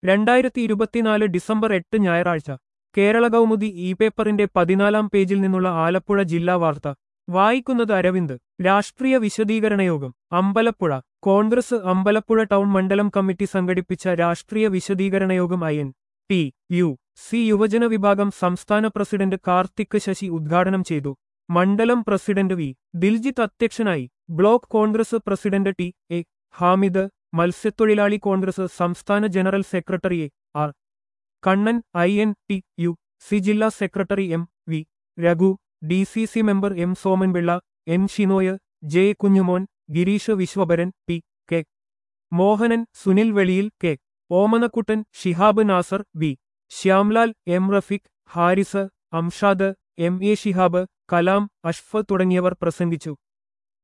രണ്ടായിരത്തി ഇരുപത്തിനാല് ഡിസംബർ എട്ട് ഞായറാഴ്ച കേരള കൗമുദി ഇ പേപ്പറിന്റെ പതിനാലാം പേജിൽ നിന്നുള്ള ആലപ്പുഴ ജില്ലാ വാർത്ത വായിക്കുന്നത് അരവിന്ദ് രാഷ്ട്രീയ വിശദീകരണ യോഗം അമ്പലപ്പുഴ കോൺഗ്രസ് അമ്പലപ്പുഴ ടൗൺ മണ്ഡലം കമ്മിറ്റി സംഘടിപ്പിച്ച രാഷ്ട്രീയ വിശദീകരണ യോഗം I N T U C യുവജന വിഭാഗം സംസ്ഥാന പ്രസിഡന്റ് കാർത്തിക് ശശി ഉദ്ഘാടനം ചെയ്തു മണ്ഡലം പ്രസിഡന്റ് വി ദിൽജിത്ത് അധ്യക്ഷനായി block Congress president T A Hamid മത്സ്യത്തൊഴിലാളി കോൺഗ്രസ് സംസ്ഥാന general secretary A R Kannan I N T U C ജില്ലാ secretary M V Raghu D C C member M Somanpillai N Shinoy J Kunjumon Gireesh Viswabharan P K Mohanan Suneel Veliyil K Omanakuttan Shihab Nasar V Shyamlal M Rafeeq Haris Amshad M A Shihab Kalam അഷ്ഫ് തുടങ്ങിയവർ പ്രസംഗിച്ചു